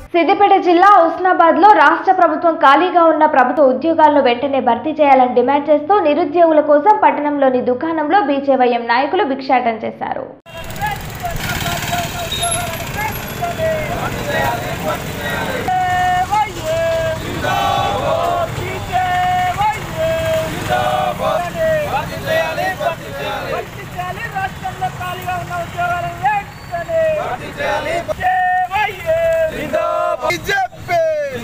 సిద్దిపేట జిల్లా ఉస్నాబాద్ లో రాష్ట్ర ప్రభుత్వం ఖాళీగా ఉన్న ప్రభుత్వ ఉద్యోగాలను వెంటనే భర్తీ చేయాలని డిమాండ్ చేస్తూ నిరుద్యోగుల కోసం పట్టణంలోని దుకాణంలో బీజేవైఎం నాయకులు భిక్షాటన చేశారు రాష్ట్రంలో ఖాళీగా ఉన్న ఉద్యోగాలను వెంటనే బీజేపీ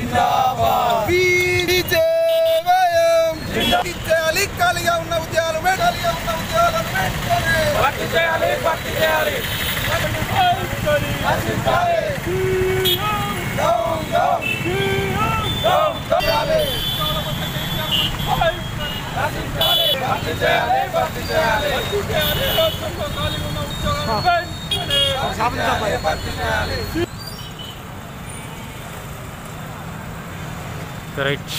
బీజేవైఎం చేయాలి ఖాళీగా ఉన్న ఉద్యోగాలు ఖాళీగా ఉన్న ఉద్యోగాలను వెంటనే భర్తీ చేయాలి భర్తీ చేయాలి రైట్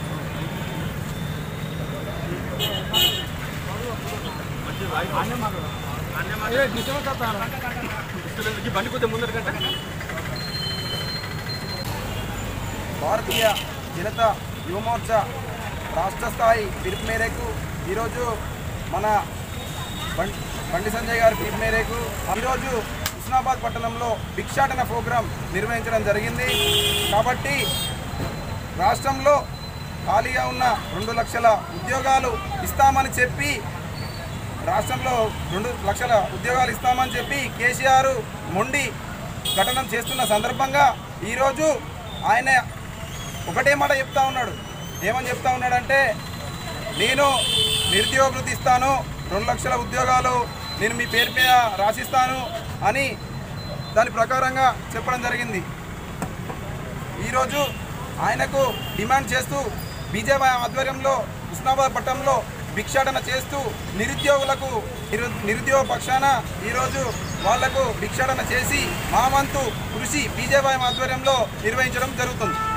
భారతీయ జనతా యువమోర్చా రాష్ట్ర స్థాయి పిలుపు మేరకు ఈరోజు మన బండి బండి సంజయ్ గారి పిలుపు మేరకు ఈరోజు హుస్నాబాద్ పట్టణంలో భిక్షాటన ప్రోగ్రాం నిర్వహించడం జరిగింది కాబట్టి రాష్ట్రంలో ఖాళీగా ఉన్న రెండు లక్షల ఉద్యోగాలు ఇస్తామని చెప్పి రాష్ట్రంలో రెండు లక్షల ఉద్యోగాలు ఇస్తామని చెప్పి కేసీఆర్ మొండి ఘటనం చేస్తున్న సందర్భంగా ఈరోజు ఆయన ఒకటే మాట చెప్తా ఉన్నాడు ఏమని చెప్తా ఉన్నాడంటే నేను నిరుద్యోగ వృత్తి ఇస్తాను రెండు లక్షల ఉద్యోగాలు నేను మీ పేరు మీద రాసిస్తాను అని దాని ప్రకారంగా చెప్పడం జరిగింది ఈరోజు ఆయనకు డిమాండ్ చేస్తూ బీజేపీ ఆధ్వర్యంలో ఉస్నాబాద్ పట్టణంలో భిక్షాటన చేస్తూ నిరుద్యోగులకు నిరు నిరుద్యోగ పక్షాన ఈరోజు వాళ్లకు భిక్షాటన చేసి మా వంతు కృషి బీజేపీ ఆధ్వర్యంలో నిర్వహించడం జరుగుతుంది